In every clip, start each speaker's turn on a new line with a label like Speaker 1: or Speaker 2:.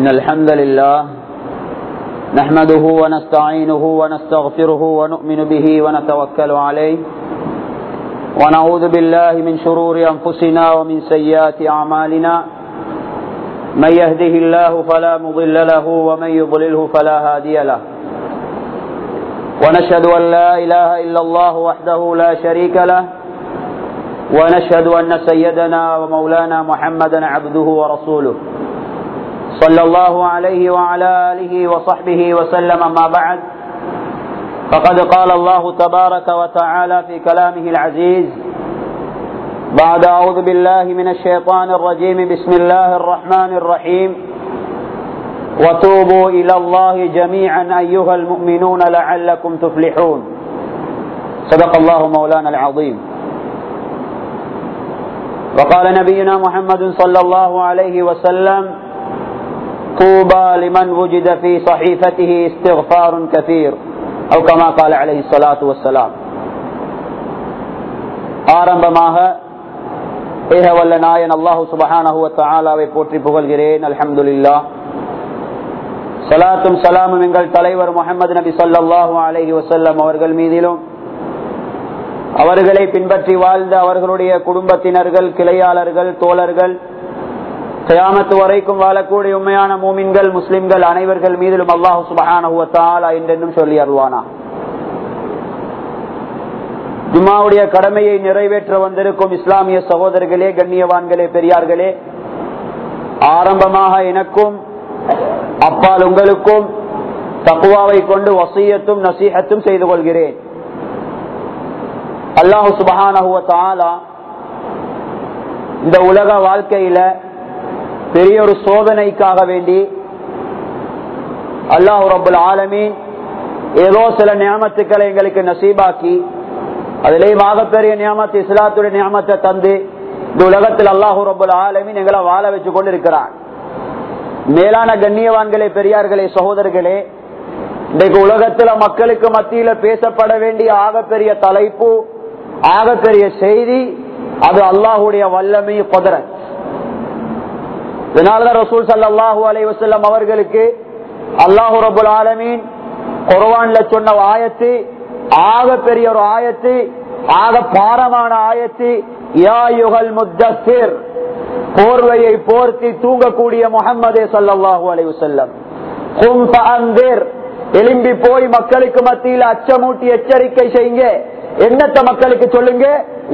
Speaker 1: إن الحمد لله نحمده ونستعينه ونستغفره ونؤمن به ونتوكل عليه ونعوذ بالله من شرور أنفسنا ومن سيئات أعمالنا من يهده الله فلا مضل له ومن يضلله فلا هادي له ونشهد أن لا إله إلا الله وحده لا شريك له ونشهد أن سيدنا ومولانا محمدا عبده ورسوله صلى الله عليه وعلى آله وصحبه وسلم ما بعد فقد قال الله تبارك وتعالى في كلامه العزيز بعد أعوذ بالله من الشيطان الرجيم بسم الله الرحمن الرحيم وتوبوا إلى الله جميعا أيها المؤمنون لعلكم تفلحون صدق الله مولانا العظيم وقال نبينا محمد صلى الله عليه وسلم طوبى لمن وجد في صحيفته استغفار كثير أو كما قال عليه الصلاة والسلام ஆரம்பமாக ஏக வல்ல நாயன் அல்லாஹு சுபஹானஹுவ தாலாவை போற்றி புகழ்கிறேன் அல்ஹம்துலில்லா சலாத்தும் சலாமும் எங்கள் தலைவர் முகமது நபி சொல்லாஹு அலஹி வசல்லம் அவர்கள் மீதிலும் அவர்களை பின்பற்றி வாழ்ந்த அவர்களுடைய குடும்பத்தினர்கள் கிளையாளர்கள் தோழர்கள் கயாமத்து வரைக்கும் வாழக்கூடிய உண்மையான மூமின்கள் முஸ்லிம்கள் அனைவர்கள் மீதிலும் அல்லாஹு சுபஹானா என்றென்றும் சொல்லி அருவானா ஜும்மாவுடைய கடமையை நிறைவேற்ற வந்திருக்கும் இஸ்லாமிய சகோதரர்களே கண்ணியவான்களே பெரியார்களே ஆரம்பமாக எனக்கும் அப்பால் உங்களுக்கும் தக்குவாவை கொண்டு வசியத்தும் நசீகத்தும் செய்து கொள்கிறேன் அல்லாஹு சுபஹானா இந்த உலக வாழ்க்கையில பெரிய ஒரு சோதனைக்காக வேண்டி அல்லாஹு ரபுல் ஆலமி ஏதோ சில நியமத்துக்களை எங்களுக்கு நசீபாக்கி அதிலேயும் ஆகப்பெரிய நியமத்து இஸ்லாத்துடைய நியமத்தை தந்து இந்த உலகத்தில் அல்லாஹு ரபுல் ஆலமின் எங்களை வாழ வச்சு கொண்டு இருக்கிறான் மேலான கண்ணியவான்களே பெரியார்களே சகோதரர்களே இன்றைக்கு உலகத்துல மக்களுக்கு மத்தியில பேசப்பட வேண்டிய ஆகப்பெரிய தலைப்பு ஆகப்பெரிய செய்தி அது அல்லாஹுடைய வல்லமை குதிரத் இதனாலதான் ரசூல் சல்லாஹூ அலை வசல்லம் அவர்களுக்கு அல்லாஹு ரபுல் ஆலமீன் குரவான்ல சொன்ன ஆயத்து ஆக பெரிய ஒரு ஆயத்து ஆக பாரமான ஆயத்து யாயுகல் முத்தசிர் போர்வையை போர்த்தி தூங்கக்கூடிய முகம்மதே சல்லாஹூ அலை வசல்லம் எலும்பி போய் மக்களுக்கு மத்தியில் அச்சமூட்டி எச்சரிக்கை செய்யுங்க என்னத்த மக்களுக்கு சொல்லுங்க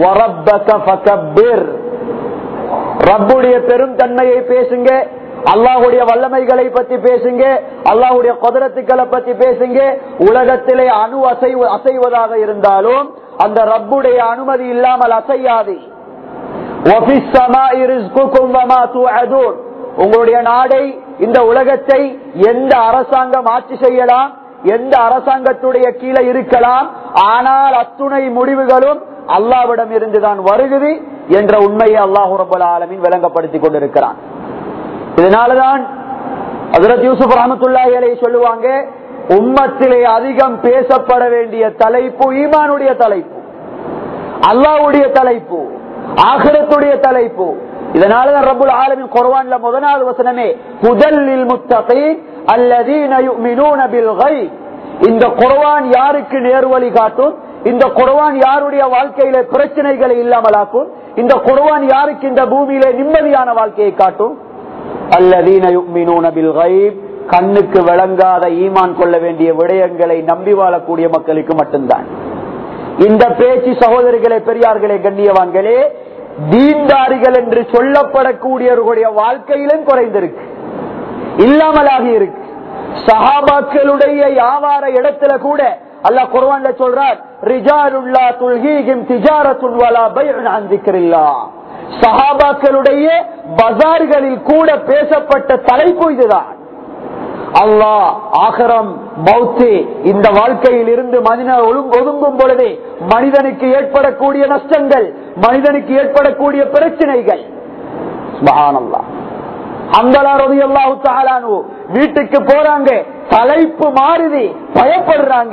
Speaker 1: ரப்புடைய பெரும் தன்மையை பேசுங்க அல்லாஹுடைய வல்லமைகளை பத்தி பேசுங்க அல்லாஹுடைய குதிரத்துக்களை பத்தி பேசுங்க உலகத்திலே அணு அசைவு அசைவதாக இருந்தாலும் அந்த ரப்புடைய அனுமதி இல்லாமல் அசையாது உங்களுடைய நாடை இந்த உலகத்தை எந்த அரசாங்கம் ஆட்சி செய்யலாம் எந்த அரசாங்கத்துடைய கீழே இருக்கலாம் ஆனால் அத்துணை முடிவுகளும் அல்லாவிடம் இருந்துதான் வருகுது என்ற உண்மையை அல்லாஹு ரபுல் ஆலமின் விளங்கப்படுத்திக் கொண்டிருக்கிறான் இதனாலதான் ஹசரத் யூசுப் ரஹமத்துல்லாஹலை சொல்லுவாங்க உம்மத்திலே அதிகம் பேசப்பட வேண்டிய தலைப்பு ஈமானுடைய தலைப்பு அல்லாவுடைய தலைப்பு ஆகிரத்துடைய தலைப்பு இதனாலதான் ரபுல் ஆலமின் குர்வான்ல முதலாவது வசனமே முதலில் முத்தகை இந்த குர்வான் யாருக்கு நேர்வழி காட்டும் இந்த குர்வான் யாருடைய வாழ்க்கையில பிரச்சனைகளை இல்லாமலாக்கும் இந்த குர்வான் யாருக்கு இந்த பூமியில நிம்மதியான வாழ்க்கையை காட்டும் அல்லதீன கண்ணுக்கு விளங்காத ஈமான் கொள்ள வேண்டிய விடயங்களை நம்பி வாழக்கூடிய மக்களுக்கு மட்டும்தான் இந்த பேச்சு சகோதரிகளே பெரியார்களே கண்ணியவான்களே தீன்தாரிகள் என்று சொல்லப்படக்கூடியவர்களுடைய வாழ்க்கையிலும் குறைந்திருக்கு இல்லாமலாகி இருக்கு சஹாபாக்களுடைய வியாபார இடத்துல கூட அல்ல குர்வான்ல சொல்றார் ரிஜாருல்லா துல்ஹீகிம் திஜாரத்துன் வலா பைஅன் அன் திக்ரில்லாஹ் சஹாபாக்களுடைய பஜார்களில் கூட பேசப்பட்ட தலைப்பு இதுதான் அல்லாஹ் ஆகரம் மௌத்து இந்த வாழ்க்கையில் இருந்து மனித ஒதுங்கும் பொழுது மனிதனுக்கு ஏற்படக்கூடிய நஷ்டங்கள் மனிதனுக்கு ஏற்படக்கூடிய பிரச்சனைகள் வீட்டுக்கு போறாங்க தலைப்பு மாறுதி பயப்படுறாங்க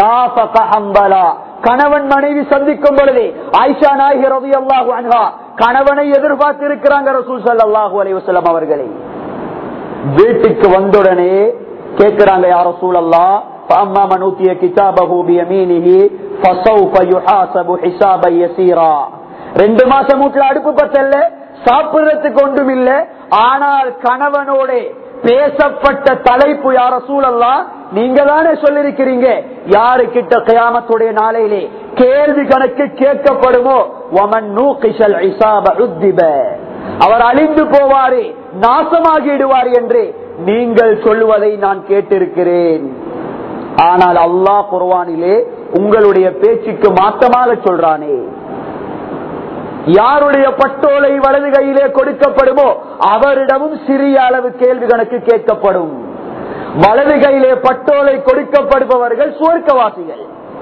Speaker 1: கணவன் மனைவி சந்திக்கும் பொழுது ஆயிஷா நாயகி ரவி அல்லாஹு அன்ஹா கணவனை எதிர்பார்த்து இருக்கிறாங்க ரசூல் சல்லாஹூ அலைவசலம் அவர்களை வீட்டுக்கு வந்தவுடனே கேட்கிறாங்க யார சூழல்லா فأما من أوتي كتابه بيمينه فسوف يحاسب حسابا يسيرا ரெண்டு மாசம் வீட்டுல அடுப்பு பத்தல்ல சாப்பிடுறதுக்கு ஒன்றும் இல்ல ஆனால் கணவனோட பேசப்பட்ட தலைப்பு யார சூழல்லா நீங்க தானே சொல்லிருக்கிறீங்க யாரு கிட்ட கயாமத்துடைய நாளையிலே கேள்வி கணக்கு கேட்கப்படுமோ ஒமன் நூகிஷல் இசாப உத்திப அவர் அழிந்து போவாரே நாசமாகிடுவார் என்று நீங்கள் சொல்லுவதை நான் கேட்டிருக்கிறேன் ஆனால் அல்லாஹ் குர்வானிலே உங்களுடைய பேச்சுக்கு மாற்றமாக சொல்றானே யாருடைய பட்டோலை வலது கையிலே கொடுக்கப்படுமோ அவரிடமும் சிறிய அளவு கேள்வி கணக்கு கேட்கப்படும் வலது கையிலே பட்டோலை கொடுக்கப்படுபவர்கள் சுவர்க்கவாசிகள்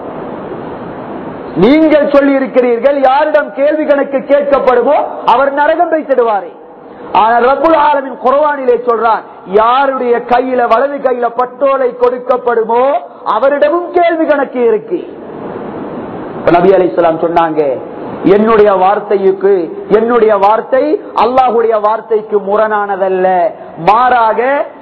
Speaker 1: நீங்கள் சொல்லி இருக்கிறீர்கள் யாரிடம் கேள்வி கணக்கு கேட்கப்படுமோ அவர் நரகம் வைத்திடுவாரே ஆனால் ரபுல் ஆலமின் குரவானிலே சொல்றான் யாருடைய கையில வலது கையில பட்டோலை கொடுக்கப்படுமோ அவரிடமும் கேள்வி கணக்கு இருக்கு நபி அலி சொன்னாங்க என்னுடைய வார்த்தைக்கு என்னுடைய வார்த்தை அல்லாஹுடைய வார்த்தைக்கு முரணானதல்ல மாறாக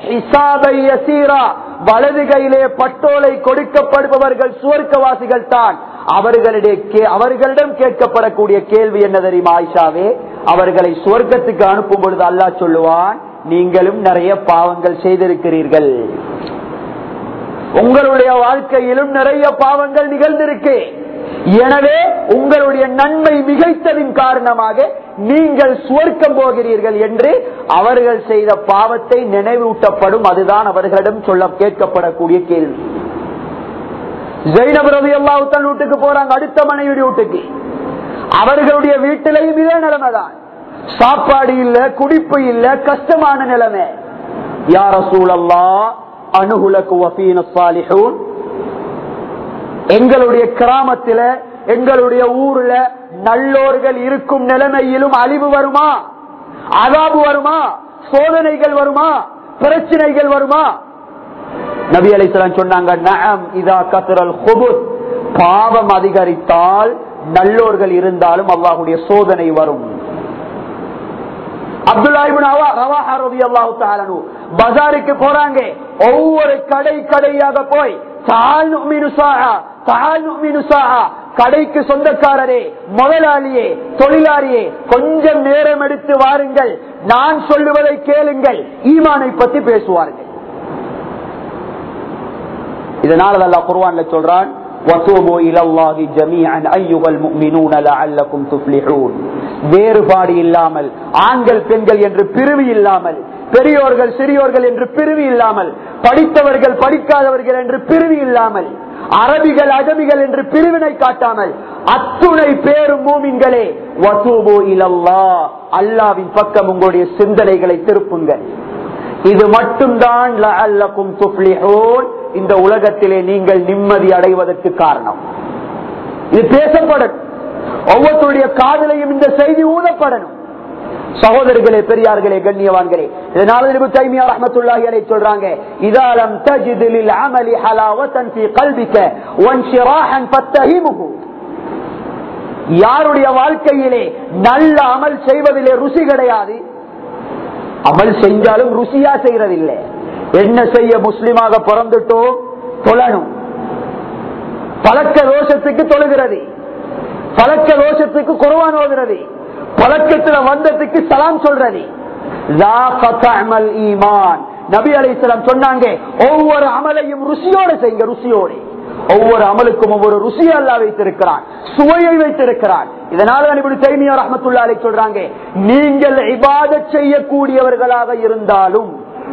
Speaker 1: வலது கையிலே பட்டோலை கொடுக்கப்படுபவர்கள் சுவர்க்கவாசிகள் தான் அவர்களிடையே அவர்களிடம் கேட்கப்படக்கூடிய கேள்வி என்ன தெரியுமா ஆயிஷாவே அவர்களை சுவர்க்கத்துக்கு அனுப்பும் பொழுது அல்லாஹ் சொல்லுவான் நீங்களும் நிறைய பாவங்கள் செய்திருக்கிறீர்கள் உங்களுடைய வாழ்க்கையிலும் நிறைய பாவங்கள் நிகழ்ந்திருக்கு எனவே உங்களுடைய நன்மை மிகைத்ததின் காரணமாக நீங்கள் சுவர்க்கம் போகிறீர்கள் என்று அவர்கள் செய்த பாவத்தை நினைவூட்டப்படும் அதுதான் அவர்களிடம் சொல்ல கேட்கப்படக்கூடிய கேள்வி ஜெயினபரதி எல்லாத்தன் வீட்டுக்கு போறாங்க அடுத்த மனைவி வீட்டுக்கு அவர்களுடைய வீட்டிலையும் இதே நிலைமைதான் சாப்பாடு இல்ல குடிப்பு இல்ல கஷ்டமான நிலைமை யார சூழல்லா அனுகுலக்கு வசீன சாலிஹூன் எங்களுடைய கிராமத்தில எங்களுடைய ஊர்ல நல்லோர்கள் இருக்கும் நிலைமையிலும் அழிவு வருமா அதாபு வருமா சோதனைகள் வருமா பிரச்சனைகள் வருமா நபி அலிஸ்லாம் சொன்னாங்க நகம் இதா கசுரல் பாவம் அதிகரித்தால் நல்லோர்கள் இருந்தாலும் அல்லாஹுடைய சோதனை வரும் பஜாருக்கு போறாங்க ஒவ்வொரு கடை கடையாக போய் கடைக்கு சொந்தக்காரரே முதலாளியே தொழிலாளியே கொஞ்சம் நேரம் எடுத்து வாருங்கள் நான் சொல்லுவதை கேளுங்கள் ஈமானை பத்தி பேசுவார்கள் இதனால அல்லா குர்வான்ல சொல்றான் வேறுபாடு இல்லாமல் ஆண்கள் பெண்கள் என்று பிரிவு இல்லாமல் பெரியோர்கள் சிறியோர்கள் என்று பிரிவு இல்லாமல் படித்தவர்கள் படிக்காதவர்கள் என்று பிரிவு இல்லாமல் அரபிகள் அகமிகள் என்று பிரிவினை காட்டாமல் அத்துணை பேரும் மூமின்களே வசூபோ இலல்லா அல்லாவின் பக்கம் உங்களுடைய சிந்தனைகளை திருப்புங்கள் இது மட்டும்தான் லஅல்லக்கும் துஃப்லிஹூன் இந்த உலகத்திலே நீங்கள் நிம்மதி அடைவதற்கு காரணம் இது பேசப்படணும் ஒவ்வொருத்தருடைய காதலையும் இந்த செய்தி ஊதப்படணும் சகோதரர்களே பெரியார்களே கண்ணியவான்களே இதனால இப்னு தைமியா ரஹ்மத்துல்லாஹி அலைஹி சொல்றாங்க இதாலம் தஜித் லில் அமலி ஹலாவத்தன் ஃபீ கல்பிக வன்ஷிராஹன் ஃபத்தஹிமுஹு யாருடைய வாழ்க்கையிலே நல்ல அமல் செய்வதிலே ருசி கிடையாது அமல் செஞ்சாலும் ருசியா செய்யறதில்லை என்ன செய்ய முஸ்லிமாக பிறந்துட்டோம் தொழணும் பழக்க தோஷத்துக்கு தொழுகிறது பழக்க தோஷத்துக்கு குறவான் ஓதுறது பழக்கத்துல வந்ததுக்கு சலாம் சொல்றது நபி அலிஸ்லாம் சொன்னாங்க ஒவ்வொரு அமலையும் ருசியோட செய்யுங்க ருசியோடு ஒவ்வொரு அமலுக்கும் ஒவ்வொரு ருசியை அல்லா வைத்திருக்கிறான் சுவையை வைத்திருக்கிறான் இதனால இப்படி தைமியா ரஹமத்துல்லா அலி சொல்றாங்க நீங்கள் இபாத செய்யக்கூடியவர்களாக இருந்தாலும்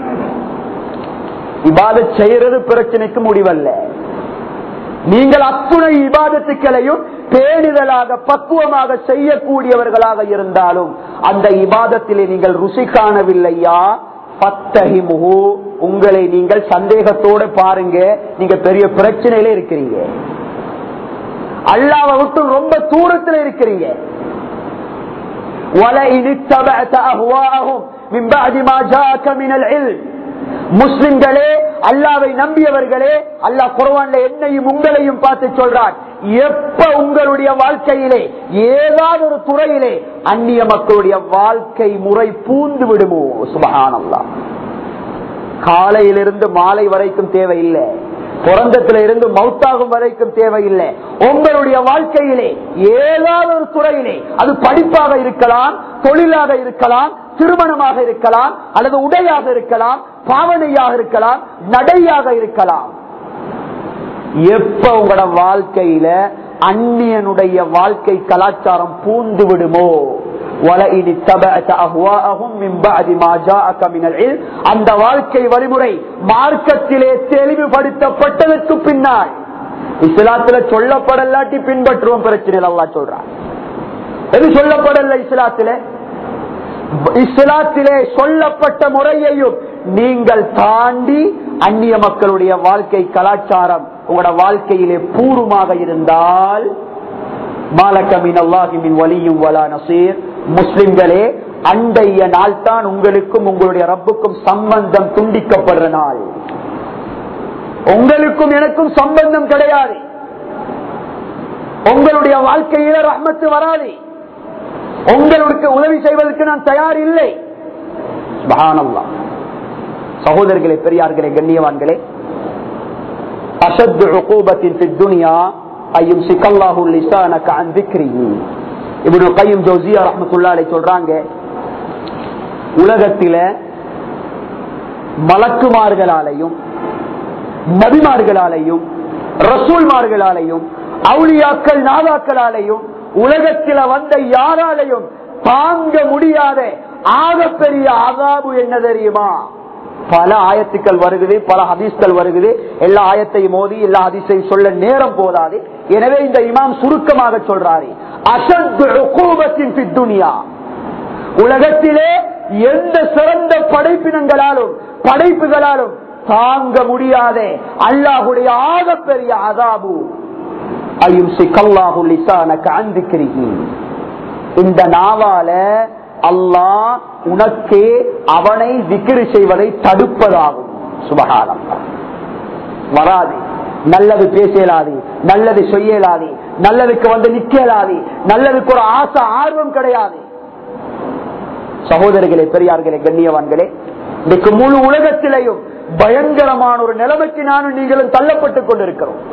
Speaker 1: இபாத செய்யறது பிரச்சனைக்கு முடிவல்ல நீங்கள் அத்துணை இபாதத்துக்களையும் பேணுதலாக பக்குவமாக செய்யக்கூடியவர்களாக இருந்தாலும் அந்த இபாதத்திலே நீங்கள் ருசி காணவில்லையா பத்தகிமுகு உங்களை நீங்கள் சந்தேகத்தோட பாருங்க நீங்க பெரிய பிரச்சனையில இருக்கிறீங்க அல்லாவை விட்டு ரொம்ப தூரத்தில் இருக்கிறீங்க முஸ்லிம்களே அல்லாவை நம்பியவர்களே அல்லாஹ் குரவான்ல என்னையும் உங்களையும் பார்த்து சொல்றான் எப்ப உங்களுடைய வாழ்க்கையிலே ஏதாவது ஒரு துறையிலே அந்நிய மக்களுடைய வாழ்க்கை முறை பூந்து விடுமோ சுபகானல்லா காலையிலிருந்து மாலை வரைக்கும் தேவையில்லை பிறந்தத்துல இருந்து மௌத்தாகும் வரைக்கும் தேவையில்லை உங்களுடைய வாழ்க்கையிலே ஏதாவது ஒரு துறையிலே அது படிப்பாக இருக்கலாம் தொழிலாக இருக்கலாம் திருமணமாக இருக்கலாம் அல்லது உடையாக இருக்கலாம் பாவனையாக இருக்கலாம் நடையாக இருக்கலாம் எப்ப உங்களோட வாழ்க்கையில அந்நியனுடைய வாழ்க்கை கலாச்சாரம் பூந்து விடுமோ وَلَئِنِ اتَّبَعْتَ أَهْوَاءَهُمْ مِنْ بَعْدِ مَا جَاءَكَ مِنَ الْعِلْمِ அந்த வாழ்க்கை வழிமுறை மார்க்கத்திலே தெளிவுபடுத்தப்பட்டதற்கு பின்னால் இஸ்லாத்துல சொல்லப்படலாட்டி பின்பற்றுவோம் பிரச்சனை அல்லா சொல்றான் எது சொல்லப்படல இஸ்லாத்திலே இஸ்லாத்திலே சொல்லப்பட்ட முறையையும் நீங்கள் தாண்டி அந்நிய மக்களுடைய வாழ்க்கை கலாச்சாரம் உங்களோட வாழ்க்கையிலே பூர்வமாக இருந்தால் மாலக்கமின் அல்லாஹிமின் வலியும் வலா நசீர் முஸ்லிம்களே அண்டைய நாள் தான் உங்களுக்கும் உங்களுடைய ரப்புக்கும் சம்பந்தம் துண்டிக்கப்படுற நாள் உங்களுக்கும் எனக்கும் சம்பந்தம் கிடையாது உங்களுடைய வாழ்க்கையில ரஹ்மத்து வராது உங்களுக்கு உதவி செய்வதற்கு நான் தயார் இல்லை சுப்ஹானல்லாஹ். சகோதரர்களே பெரியார்களே கண்ணியவான்களே அஷத்து உகூபத்தின் في الدنيا أن يمسك الله لسانك عن ذكره இப்னு கையும் ஜோசியா ரஹ்மத்துல்லாஹி அலைஹி சொல்றாங்க உலகத்தில மலக்குமார்களாலையும் நபிமார்களாலையும் ரசூல்மார்களாலையும் அவுளியாக்கள் நாதாக்களாலையும் உலகத்தில வந்த யாராலையும் தாங்க முடியாத ஆகப்பெரிய ஆகாபு என்ன தெரியுமா பல ஆயத்துக்கள் வருகுது பல ஹதீஸ்கள் வருகுது எல்லா ஆயத்தையும் மோதி எல்லா ஹதீஸையும் சொல்ல நேரம் போதாது எனவே இந்த இமாம் சுருக்கமாக சொல்றாரு அசத்து உகூபத்தின் துனியா உலகத்திலே எந்த சிறந்த படைப்பினங்களாலும் படைப்புகளாலும் தாங்க முடியாத அல்லாஹுடைய ஆகப்பெரிய அதாபு இந்த நாவால அல்லாஹ் உனக்கே அவனை விக்கிரி செய்வதை தடுப்பதாகும் சுபகாலம் வராது நல்லது பேசலாது நல்லது செய்யலாது நல்லதுக்கு வந்து நிக்கலாது நல்லதுக்கு ஒரு ஆசை ஆர்வம் கிடையாது சகோதரர்களே பெரியார்களே கண்ணியவான்களே இன்னைக்கு முழு உலகத்திலேயும் பயங்கரமான ஒரு நிலைமைக்கு நானும் நீங்களும் தள்ளப்பட்டுக் கொண்டிருக்கிறோம்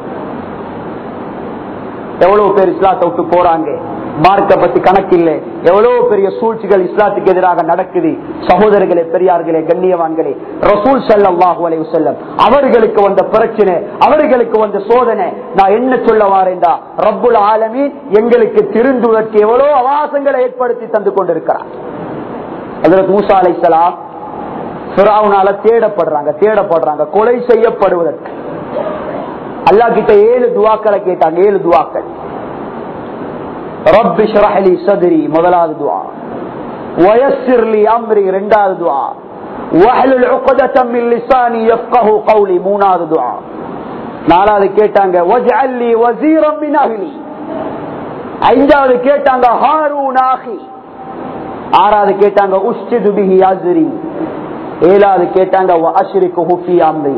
Speaker 1: எவ்வளவு பேர் இஸ்லாத்தை விட்டு போறாங்க மார்க்க பத்தி கணக்கு இல்லை எவ்வளவு பெரிய சூழ்ச்சிகள் இஸ்லாத்துக்கு எதிராக நடக்குது சகோதரர்களே பெரியார்களே கண்ணியவான்களே ரசூல் சல்லாஹூ அலைஹி வஸல்லம் அவர்களுக்கு வந்த பிரச்சனை அவர்களுக்கு வந்த சோதனை நான் என்ன சொல்ல வாரேன்டா ரப்புல் ஆலமீன் எங்களுக்கு திருந்துவதற்கு எவ்வளவு அவாசங்களை ஏற்படுத்தி தந்து கொண்டிருக்கிறார் அதற்கு மூசா அலைசலாம் பிராவுனால தேடப்படுறாங்க தேடப்படுறாங்க கொலை செய்யப்படுவதற்கு அல்லா கிட்ட ஏழு துவாக்களை கேட்டாங்க ஏழு துவாக்கள் ரப்பி ஷ்ரஹ்லி சத்ரி முதலாவது துவா வயஸ்ஸிர்லி அம்ரி இரண்டாவது துவா வஹ்லுல் உக்தத்தம் மின் லிசானி யஃப்கஹு கௌலி மூணாவது துவா நாலாவது கேட்டாங்க வஜ்அல்லி வஸீரம் மின் அஹ்லி ஐந்தாவது கேட்டாங்க ஹாரூன் ஆஹி ஆறாவது கேட்டாங்க உஷ்டிது பிஹி அஸ்ரி ஏழாவது கேட்டாங்க வ அஷ்ரிகுஹு ஃபீ அம்ரி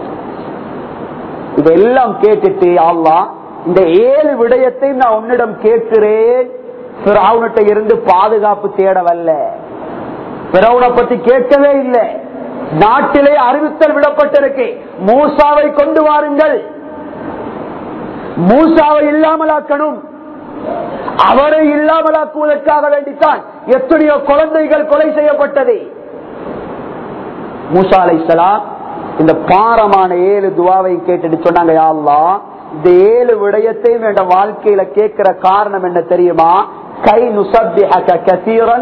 Speaker 1: இதெல்லாம் கேட்டுட்டு அல்லா இந்த ஏழு விடயத்தை நான் உன்னிடம் கேட்கிறேன் பிறவுனிட்ட இருந்து பாதுகாப்பு தேடவல்ல பிறவுனை பத்தி கேட்கவே இல்லை நாட்டிலே அறிவித்தல் விடப்பட்டிருக்கு மூசாவை கொண்டு வாருங்கள் மூசாவை இல்லாமலாக்கணும் அவரை இல்லாமலாக்குவதற்காக வேண்டித்தான் எத்தனையோ குழந்தைகள் கொலை செய்யப்பட்டது மூசா அலைசலாம் இந்த பாரமான ஏழு துவாவை கேட்டுட்டு சொன்னாங்க யாழ்லா இந்த ஏழு விடயத்தையும் என் வாழ்க்கையில கேட்கிற காரணம் என்ன தெரியுமா கை நுசத்திரன்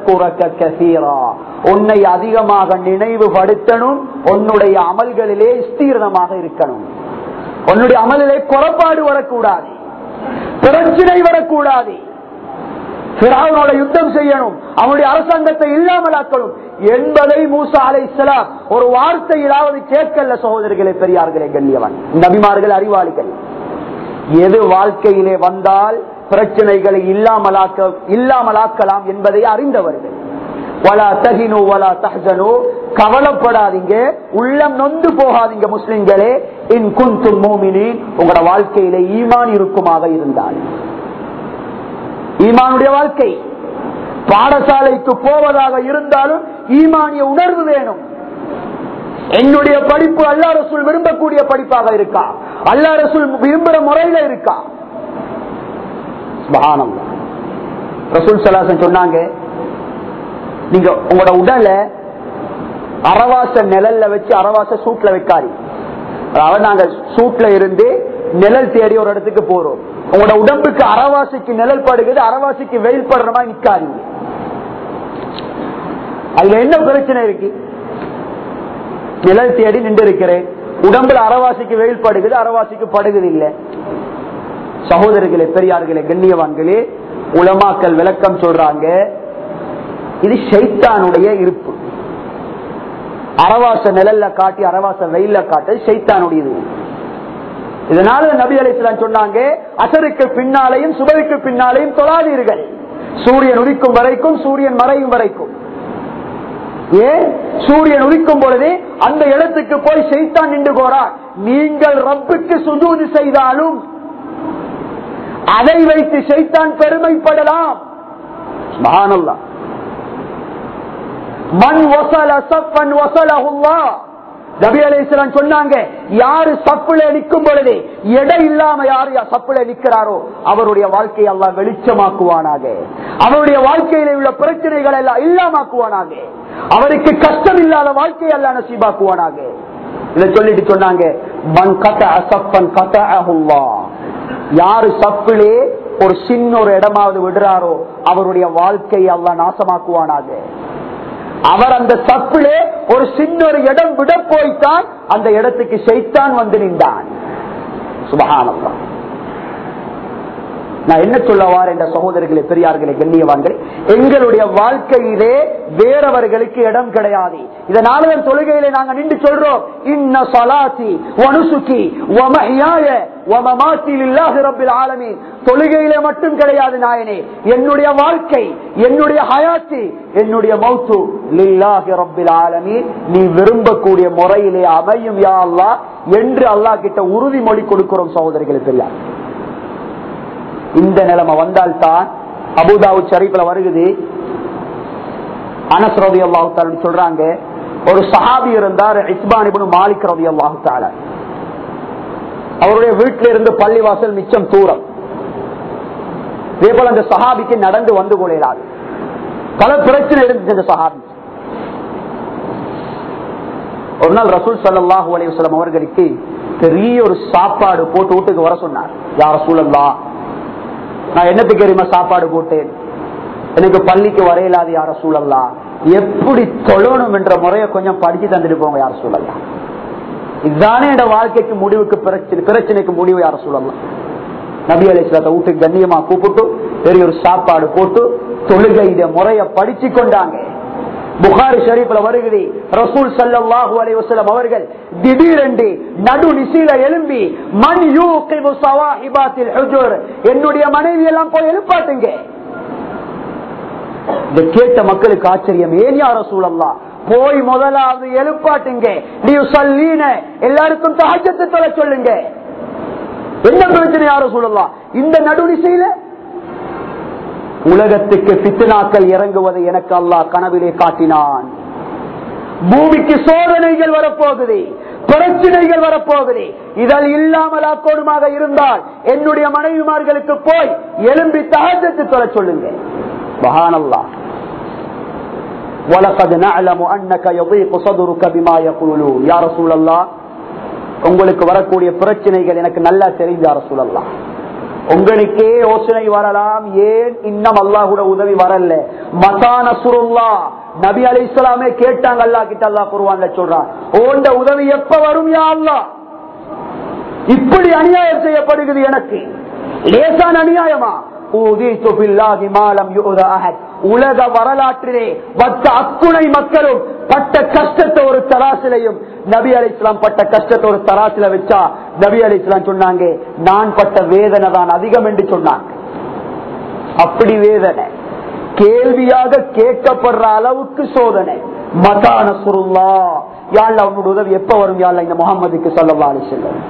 Speaker 1: உன்னை அதிகமாக நினைவுபடுத்தணும் உன்னுடைய அமல்களிலே ஸ்தீரணமாக இருக்கணும் உன்னுடைய அமலிலே குறப்பாடு வரக்கூடாது பிரச்சனை வரக்கூடாது பிராவனோட யுத்தம் செய்யணும் அவனுடைய அரசாங்கத்தை இல்லாமலாக்கணும் என்பதை மூசா அலை இஸ்லாம் ஒரு வார்த்தையிலாவது கேட்கல சகோதரிகளே பெரியார்களே கண்ணியவன் நபிமார்கள் அறிவாளிகள் எது வாழ்க்கையிலே வந்தால் பிரச்சனைகளை இல்லாமலாக்க இல்லாமலாக்கலாம் என்பதை அறிந்தவர்கள் வலா தகினோ வலா தஹனோ கவலைப்படாதீங்க உள்ளம் நொந்து போகாதீங்க முஸ்லிம்களே இன் குந்தும் மோமினின் உங்களோட வாழ்க்கையிலே ஈமான் இருக்குமாக இருந்தால் ஈமானுடைய வாழ்க்கை பாடசாலைக்கு போவதாக இருந்தாலும் ஈமானிய உணர்வு வேணும் என்னுடைய படிப்பு அல்லா ரசூல் விரும்பக்கூடிய படிப்பாக இருக்கா அல்லா ரசூல் விரும்புற முறையில இருக்கா சுபஹானல்லாஹ். ரசூல் சலாசன் சொன்னாங்க நீங்க உங்களோட உடலை அரவாச நிழல்ல வச்சு அரவாச சூட்ல வைக்காரி அதாவது நாங்க சூட்ல இருந்து நிழல் தேடி ஒரு இடத்துக்கு போறோம் உங்களோட உடம்புக்கு அரவாசிக்கு நிழல் படுகிறது அரவாசிக்கு வெயில் படுற மாதிரி நிக்காதீங்க அதுல என்ன பிரச்சனை இருக்கு நிழல் தேடி நின்று இருக்கிறேன் உடம்புல அரவாசிக்கு வெயில் படுகிறது அரவாசிக்கு படுகிறது இல்லை சகோதரர்களே பெரியார்களே கண்ணியவான்களே உலமாக்கல் விளக்கம் சொல்றாங்க இது ஷைத்தானுடைய இருப்பு அரவாச நிழல்ல காட்டி அரவாச வெயில்ல காட்டு ஷைத்தானுடையது இதனால நபி அலிஸ்லாம் சொன்னாங்க அசருக்கு பின்னாலையும் சுபருக்கு பின்னாலையும் தொழாதீர்கள் சூரியன் உதிக்கும் வரைக்கும் சூரியன் மறையும் வரைக்கும் ஏன் சூரியன் உதிக்கும் பொழுது அந்த இடத்துக்கு போய் செய்தான் நின்று போறார் நீங்கள் ரப்புக்கு சுஜூது செய்தாலும் அதை வைத்து செய்தான் பெருமைப்படலாம் சுப்ஹானல்லா. மண் வசல சப்பன் வசலஹுல்லா நபி அலைஹிஸ்ஸலாம் சொன்னாங்க யாரு சப்புல நிற்கும் பொழுது எடை இல்லாம யாரு சப்புல நிற்கிறாரோ அவருடைய வாழ்க்கையை அல்லாஹ் வெளிச்சமாக்குவானாக அவருடைய வாழ்க்கையில உள்ள பிரச்சனைகள் எல்லாம் இல்லாமாக்குவானாக அவருக்கு கஷ்டம் இல்லாத வாழ்க்கையை எல்லாம் நசீபாக்குவானாக இதை சொல்லிட்டு சொன்னாங்க மண் கத அசப்பன் கத யாரு சப்பிலே ஒரு சின்ன ஒரு இடமாவது விடுறாரோ அவருடைய வாழ்க்கையை அல்லாஹ் நாசமாக்குவானாக அவர் அந்த தப்பிலே ஒரு சின்ன ஒரு இடம் விட போய்த்தான் அந்த இடத்துக்கு செய்தான் வந்து நின்றான் சுபகானந்தா நான் என்ன சொல்லவார் என்ற சகோதரர்களே பெரியார்களே கண்ணியவான்கள் எங்களுடைய வாழ்க்கையிலே வேறவர்களுக்கு இடம் கிடையாது இதனால தொழுகையிலே நாங்க நின்று சொல்றோம் இன்ன சலாத்தி வனுசுக்கி வமஹியாய வமமாத்தி லில்லாஹி ரப்பில் ஆலமீன் தொழுகையிலே மட்டும் கிடையாது நாயனே என்னுடைய வாழ்க்கை என்னுடைய ஹயாத்தி என்னுடைய மௌத்து லில்லாஹி ரப்பில் ஆலமீன் நீ விரும்பக்கூடிய முறையிலே அமையும் யா அல்லாஹ் என்று அல்லாஹ் கிட்ட உறுதிமொழி கொடுக்கிறோம் சகோதரிகளே பெரியார் இந்த நிலைமை வந்தால்தான் அபுதாவு ஷரீஃப்ல வருகுது அனஸ் ரவி அல்லாஹு சொல்றாங்க ஒரு சஹாபி இருந்தார் இஸ்பான் இப்னு மாலிக் ரவி அல்லாஹு தாலா அவருடைய வீட்டில இருந்து பள்ளிவாசல் மிச்சம் தூரம் இதே போல அந்த சஹாபிக்கு நடந்து வந்து கொள்ளாது பல பிரச்சனை இருந்துச்சு அந்த சஹாபி ஒரு நாள் ரசூல் சல்லாஹூ அலைவசலம் அவர்களுக்கு பெரிய ஒரு சாப்பாடு போட்டு வீட்டுக்கு வர சொன்னார் யார் ரசூலல்லா நான் என்னத்துக்கு தெரியுமா சாப்பாடு போட்டேன் எனக்கு பள்ளிக்கு வரையிலாது யார சூழல்லா எப்படி தொழணும் என்ற முறையை கொஞ்சம் படிச்சு தந்துட்டு போங்க யார சூழல்லா இதுதானே என் வாழ்க்கைக்கு முடிவுக்கு பிரச்சனை பிரச்சனைக்கு முடிவு யார சூழல்லாம் நபி அலிஸ்லாத்த வீட்டுக்கு கண்ணியமா கூப்பிட்டு பெரிய ஒரு சாப்பாடு போட்டு தொழுகை இத முறைய படிச்சு கொண்டாங்க புகாரி ஷரீப்ல வருகிறது ரசூல் சல்லாஹூ அலி வசலம் அவர்கள் திடீரென்று நடு நிசீல எழும்பி மண் யூகிபு சவாஹிபாத்தில் ஹுஜூர் என்னுடைய மனைவி எல்லாம் போய் எழுப்பாட்டுங்க இதை கேட்ட மக்களுக்கு ஆச்சரியம் ஏன் யார சூழல்லா போய் முதலாவது எழுப்பாட்டுங்க நீ சொல்லீன எல்லாருக்கும் தஹஜத்தை தொலை சொல்லுங்க என்ன பிரச்சனை யார சூழலாம் இந்த நடுநிசையில உலகத்துக்கு பித்னாக்கள் இறங்குவதை எனக்கு அல்லாஹ் கனவிலே காட்டினான் பூமிக்கு சோதனைகள் வரப்போகுது பிரச்சனைகள் வரப்போகுது இதில் இல்லாமல் அக்கோடுமாக இருந்தால் என்னுடைய மனைவிமார்களுக்கு போய் எலும்பி தகஜத்து தொலை சொல்லுங்க மகானல்லா وَلَقَدْ نَعْلَمُ أَنَّكَ يَضِيقُ صَدْرُكَ بِمَا يَقُولُونَ يَا رسول الله உங்களுக்கு வரக்கூடிய பிரச்சனைகள் எனக்கு நல்லா தெரிஞ்ச ரசூல் அல்லா உங்களுக்கே யோசனை வரலாம் ஏன் இன்னும் அல்லாஹுட உதவி வரல மசான சுருல்லா நபி அலி இஸ்லாமே கேட்டாங்க அல்லா கிட்ட அல்லா குருவான்ல சொல்றான் ஓண்ட உதவி எப்ப வரும் யா அல்லா இப்படி அநியாயம் செய்யப்படுகிறது எனக்கு லேசான அநியாயமா உலக வரலாற்றிலே மற்ற அத்துணை மக்களும் பட்ட கஷ்டத்தை ஒரு தராசிலையும் நபி அலி இஸ்லாம் பட்ட கஷ்டத்தை ஒரு தராசில வச்சா நபி அலி இஸ்லாம் சொன்னாங்க நான் பட்ட வேதனை தான் அதிகம் என்று சொன்னாங்க அப்படி வேதனை கேள்வியாக கேட்கப்படுற அளவுக்கு சோதனை மதான சுருல்லா யாழ்ல அவனோட உதவி எப்ப வரும் யாழ்ல இந்த முகமதுக்கு சொல்லவா அலி செல்லம்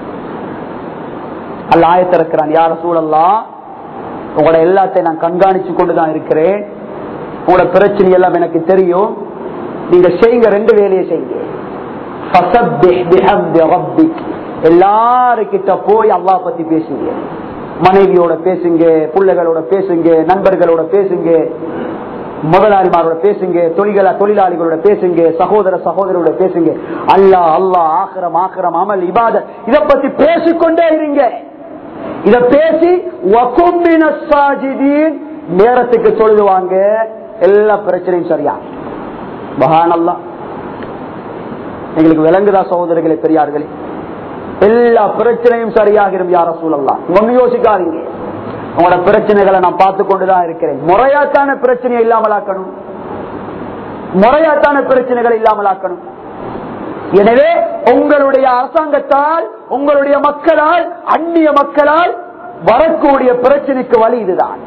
Speaker 1: அல்ல ஆயத்திறக்கிறான் யார சூழல்லாம் உங்களோட எல்லாத்தையும் நான் கண்காணிச்சு கொண்டுதான் இருக்கிறேன் உங்களோட பிரச்சனை எல்லாம் எனக்கு தெரியும் நீங்க செய்யுங்க ரெண்டு வேலையை செய்யுங்க ஃபஸப்பிஹ் பிஹம்தி ரப்பிக். எல்லாருக்கிட்ட போய் அல்லாஹ் பத்தி பேசுங்க மனைவியோட பேசுங்க பிள்ளைகளோட பேசுங்க நண்பர்களோட பேசுங்க முதலாளிமாரோட பேசுங்க தொழில தொழிலாளிகளோட பேசுங்க சகோதர சகோதரோட பேசுங்க அல்லா அல்லா ஆக்கிரம் ஆக்கிரம் அமல் இபாத இத பத்தி பேசிக்கொண்டே இருங்க இத பேசி வகும்பின சாஜிதீன் நேரத்துக்கு சொல்லுவாங்க எல்லா பிரச்சனையும் சரியா பகான் அல்லா எங்களுக்கு விளங்குதா சகோதரர்களே பெரியார்களே எல்லா பிரச்சனையும் சரியாகிரும் யார சூழல்லாம் ஒண்ணு யோசிக்காதீங்க உங்களோட பிரச்சனைகளை நான் பார்த்து கொண்டுதான் இருக்கிறேன் முறையாத்தான பிரச்சனையை இல்லாமலாக்கணும் முறையாத்தான பிரச்சனைகளை இல்லாமலாக்கணும் எனவே உங்களுடைய அரசாங்கத்தால் உங்களுடைய மக்களால் அந்நிய மக்களால் வரக்கூடிய பிரச்சனைக்கு வழி இதுதான்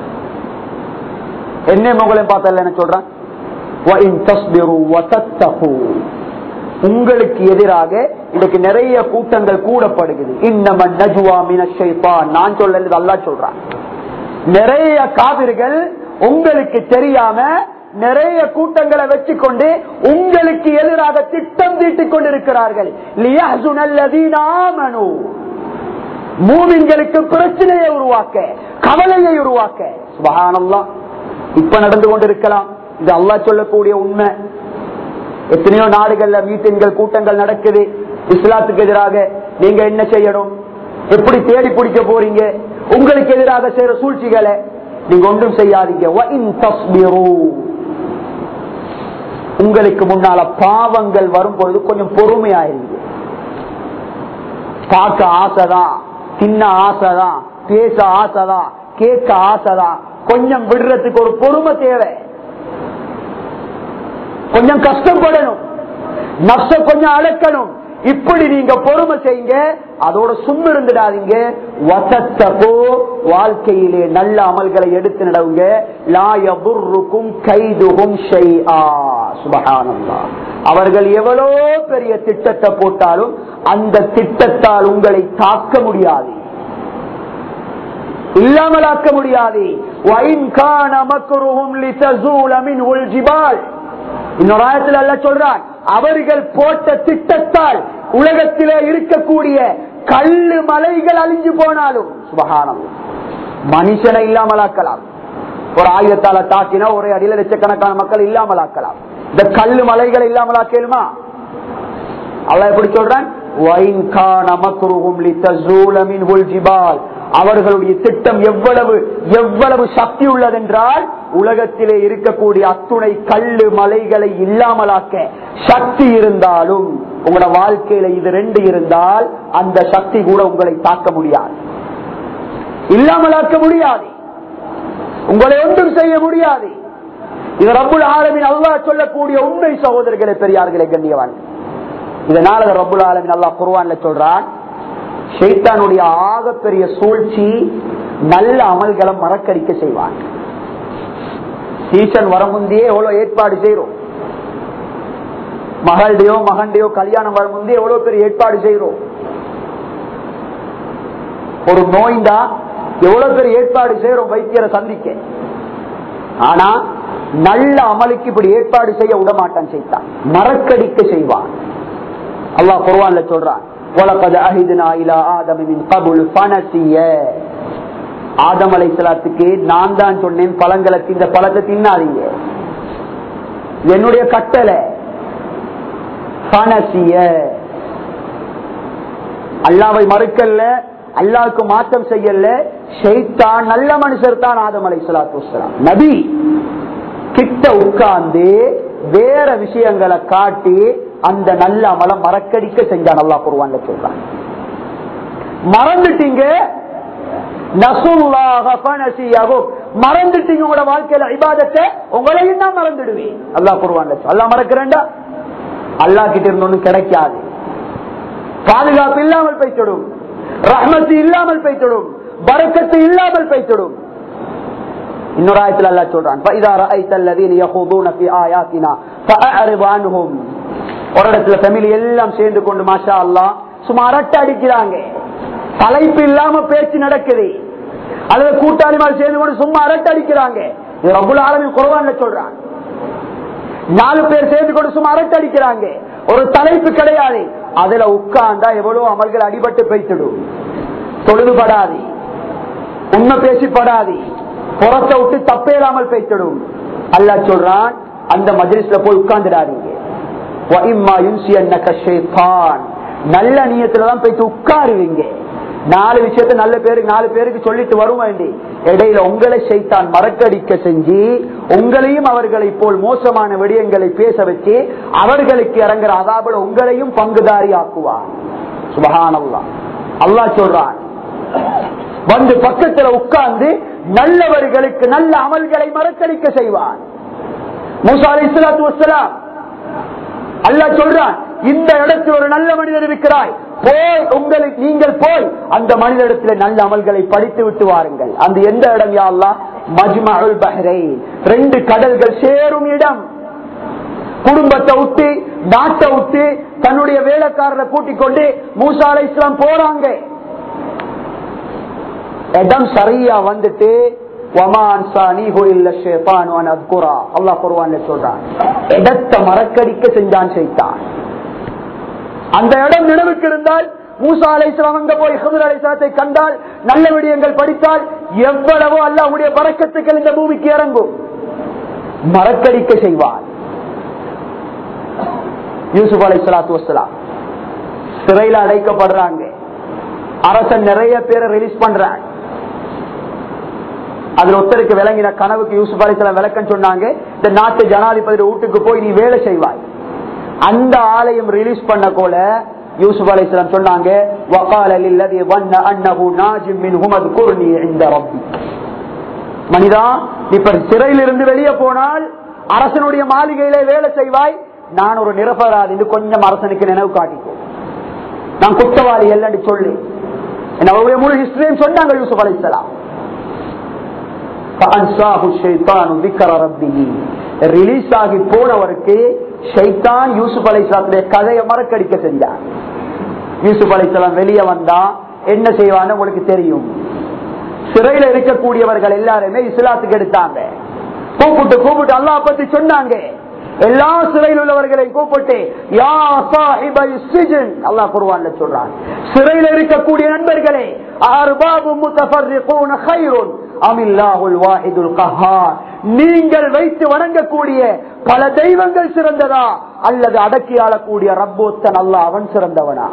Speaker 1: என்ன உங்களையும் பார்த்தல என்ன சொல்றேன் وَإِن تَصْبِرُوا وَتَتَّقُوا உங்களுக்கு எதிராக இன்னைக்கு நிறைய கூட்டங்கள் கூடப்படுகிறது இன்னமன் நஜுவா மின ஷைத்தான் நான் சொல்லது அல்லா சொல்றான் நிறைய காவிர்கள் உங்களுக்கு தெரியாம நிறைய கூட்டங்களை வச்சுக்கொண்டு உங்களுக்கு எதிராக திட்டம் தீட்டிக் கொண்டிருக்கிறார்கள் லியஹ்சுனல்லதீனாமனு. மூமின்களுக்கு பிரச்சனையை உருவாக்க கவலையை உருவாக்க சுபஹானல்லாஹ் இப்ப நடந்து கொண்டிருக்கலாம் இது அல்லாஹ் சொல்லக்கூடிய உண்மை எத்தனையோ நாடுகள்ல மீட்டிங்கள் கூட்டங்கள் நடக்குது இஸ்லாத்துக்கு எதிராக நீங்க என்ன செய்யணும் எப்படி தேடி பிடிக்க போறீங்க உங்களுக்கு எதிராக செய்யற சூழ்ச்சிகளை நீங்க ஒன்றும் செய்யாதீங்க وَإِن تَصْبِرُوا. உங்களுக்கு முன்னால பாவங்கள் வரும் பொழுது கொஞ்சம் பொறுமையாயிருங்க பார்க்க ஆசைதான் தின்ன ஆசைதான் பேச ஆசைதான் கேட்க ஆசைதான் கொஞ்சம் விடுறதுக்கு ஒரு பொறுமை தேவை கொஞ்சம் கஷ்டப்படணும் நஷ்ட கொஞ்சம் அழைக்கணும் இப்படி நீங்க பொறுமை செய்யுங்க அதோட சும் இருந்துடாதீங்க வசத்தப்போ வாழ்க்கையிலே நல்ல அமல்களை எடுத்து நடவுங்க லாயபுர்ருக்கும் கைதுகும் சுபகானந்தா அவர்கள் எவ்வளோ பெரிய திட்டத்தை போட்டாலும் அந்த திட்டத்தால் உங்களை தாக்க முடியாது இல்லாமலாக்க முடியாது وَإِنْ كَانَ مَكْرُهُمْ لِتَزُولَ مِنْهُ الْجِبَالُ இன்னொரு ஆயத்தில் அல்ல சொல்றான் அவர்கள் போட்ட திட்டத்தால் உலகத்திலே இருக்கக்கூடிய கல்லு மலைகள் அழிஞ்சு போனாலும் சுபகானம் மனுஷனை இல்லாமலாக்கலாம் ஒரு ஆயுதத்தால தாக்கினா ஒரே அடியில லட்சக்கணக்கான மக்கள் இல்லாமலாக்கலாம் இந்த கல்லு மலைகளை இல்லாமலாக்கலுமா அல்ல எப்படி சொல்றான் وَإِنْ كَانَ مَكْرُهُمْ لِتَزُولَ مِنْهُ الْجِبَالُ அவர்களுடைய திட்டம் எவ்வளவு எவ்வளவு சக்தி உள்ளதென்றால் உலகத்திலே இருக்கக்கூடிய அத்துணை கல்லு மலைகளை இல்லாமலாக்க சக்தி இருந்தாலும் உங்களோட வாழ்க்கையில இது ரெண்டு இருந்தால் அந்த சக்தி கூட உங்களை தாக்க முடியாது இல்லாமலாக்க முடியாது உங்களை ஒன்றும் செய்ய முடியாது இது ரப்புல் ஆலமின் அல்லாஹ் சொல்லக்கூடிய உண்மை சகோதரர்களை பெரியார்களை கண்ணியவான் இதனால ரப்புல் ஆலமின் அல்லாஹ் குர்வான்ல சொல்றான் ஷைத்தானுடைய ஆகப்பெரிய சூழ்ச்சி நல்ல அமல்களை மறக்கடிக்க செய்வான் சீசன் வர முந்தையே எவ்வளவு ஏற்பாடு செய்யறோம் மகள்டையோ மகன்டையோ கல்யாணம் வர முந்தைய எவ்வளவு பெரிய ஏற்பாடு செய்யறோம் ஒரு நோய்ந்தா எவ்வளவு பெரிய ஏற்பாடு செய்யறோம் வைத்தியரை சந்திக்க ஆனா நல்ல அமலுக்கு இப்படி ஏற்பாடு செய்ய விடமாட்டான் செய்தான் மறக்கடிக்க செய்வான் அல்லாஹ் குர்வான்ல சொல்றான் وَلَقَدْ أَهِدْنَا إِلَى آدَمَ مِنْ قَبْلُ فَنَسِيَ ஆதம் அலைசலாத்துக்கு நான் தான் சொன்னேன் பழங்களை இந்த பழத்தை தின்னாதீங்க என்னுடைய கட்டளை பனசிய அல்லாவை மறுக்கல்ல அல்லாவுக்கு மாற்றம் செய்யல ஷைத்தான் நல்ல மனுஷர் தான் ஆதம் அலை சலாத்து நபி கிட்ட உட்கார்ந்து வேற விஷயங்களை காட்டி அந்த நல்ல அமலம் மறக்கடிக்க செஞ்சான் நல்லா குருவான்ல சொல்றான் மறந்துட்டீங்க மறந்துட்டீங்க உங்களோட வாழ்க்கையில இபாதத்தை உங்களையும் தான் மறந்துடுவேன் அல்லா குருவான்ல அல்லா மறக்கிறேன்டா அல்லா கிட்ட இருந்து ஒண்ணும் கிடைக்காது பாதுகாப்பு இல்லாமல் போய்த்திடும் ரஹ்மத்து இல்லாமல் போய்த்திடும் பறக்கத்து இல்லாமல் போய்த்திடும் இன்னொரு ஆயத்தில் அல்லா சொல்றான் ஒரு இடத்துல ஃபேமிலி எல்லாம் சேர்ந்து கொண்டு மாஷா அல்லா சும்மா அரட்டை அடிக்கிறாங்க தலைப்பு இல்லாம பேச்சு நடக்குது அல்லது கூட்டாளிமார் சேர்ந்து கொண்டு சும்மா அரட்டை அடிக்கிறாங்க இது ரபுல் ஆலமின் குரவான்ல சொல்றான் நாலு பேர் சேர்ந்து கொண்டு சும்மா அரட்டை அடிக்கிறாங்க ஒரு தலைப்பு கிடையாது அதுல உட்கார்ந்தா எவ்வளவு அமல்கள் அடிபட்டு போய்த்திடும் தொழுதுபடாது உண்மை பேசிப்படாது புறத்தை விட்டு தப்பே இல்லாமல் பேசிடும் அல்ல சொல்றான் அந்த மஜ்லிஸ்ல போய் உட்கார்ந்துடாதீங்க நல்ல நீயத்துலதான் போயிட்டு உட்காருவீங்க நாலு விஷயத்த நல்ல பேருக்கு நாலு பேருக்கு சொல்லிட்டு வரும் வேண்டி இடையில உங்களை செய்தான் மறக்கடிக்க செஞ்சு உங்களையும் அவர்களை போல் மோசமான விடயங்களை பேச வச்சு அவர்களுக்கு இறங்குற அதாபல உங்களையும் பங்குதாரி ஆக்குவான் சுபகானல்லா அல்லா சொல்றான் வந்து பக்கத்துல உட்கார்ந்து நல்லவர்களுக்கு நல்ல அமல்களை மறக்கடிக்க செய்வான் மூசா அலி இஸ்லாத்து வசலாம் அல்லா சொல்றான் இந்த இடத்தில் ஒரு நல்ல மனிதர் இருக்கிறாய் போய் உங்களுக்கு நீங்கள் போய் அந்த மனிதனிடத்தில் நல்ல அமல்களை படித்து விட்டு வாருங்கள் அந்த எந்த இடம் யாழ்லா மஜ்மஹுல் பஹ்ரைன் ரெண்டு கடல்கள் சேரும் இடம் குடும்பத்தை விட்டு நாட்டை விட்டு தன்னுடைய வேலைக்காரரை கூட்டிக் கொண்டு மூசா அலை இஸ்லாம் போறாங்க இடம் சரியா வந்துட்டு இடத்தை மறக்கடிக்க செஞ்சான் செய்தான் அந்த இடம் நினைவுக்கு இருந்தால் மூசா அலைஸ்லாம் அங்க போய் ஹபுர் அலைசாத்தை கண்டால் நல்ல விடயங்கள் படித்தால் எவ்வளவோ அல்லாவுடைய பறக்கத்துக்கள் இந்த பூமிக்கு இறங்கும் மறக்கடிக்க செய்வார் யூசுப் அலை சலாத்து வசலாம் சிறையில் அடைக்கப்படுறாங்க அரசன் நிறைய பேரை ரிலீஸ் பண்றாங்க அதுல ஒருத்தருக்கு விளங்கின கனவுக்கு யூசுப் அலிஸ்லாம் விளக்கம் சொன்னாங்க இந்த நாட்டு ஜனாதிபதி வீட்டுக்கு போய் நீ வேலை செய்வாய் அந்த ஆலயம் ரிலீஸ் பண்ண போல யூசுப் அலிஸ்லாம் சொன்னாங்க மனிதா இப்ப சிறையிலிருந்து வெளியே போனால் அரசனுடைய மாளிகையில வேலை செய்வாய் நான் ஒரு நிரபராதி கொஞ்சம் அரசனுக்கு நினைவு காட்டிக்கோ நான் குற்றவாளி இல்லைன்னு சொல்லி அவருடைய முழு ஹிஸ்டரியும் சொன்னாங்க யூசுப் அலிஸ்லாம் ரிலீஸ் ஆகி போனவருக்கு ஷைத்தான் யூசுப் அலிஸ்லாத்துடைய கதையை மறக்கடிக்க செஞ்சார் யூசுப் அலிஸ்லாம் வெளியே வந்தா என்ன செய்வான்னு உங்களுக்கு தெரியும் சிறையில இருக்கக்கூடியவர்கள் எல்லாருமே இஸ்லாத்துக்கு எடுத்தாங்க கூப்பிட்டு கூப்பிட்டு அல்லா பத்தி சொன்னாங்க எல்லா சிறையில் உள்ளவர்களை கூப்பிட்டு யா சாஹிபை சிஜன் அல்லாஹ் குர்ஆன்ல சொல்றான் சிறையில் இருக்கக்கூடிய நண்பர்களே அர்பாபு முத்தஃபர்ரிகூன கைருன் அமில்லாஹுல் வாஹிதுல் கஹார் நீங்கள் வைத்து வணங்கக்கூடிய பல தெய்வங்கள் சிறந்ததா அல்லது அடக்கி ஆளக்கூடிய ரப்போத்தன் அல்லாஹ் அவன் சிறந்தவனா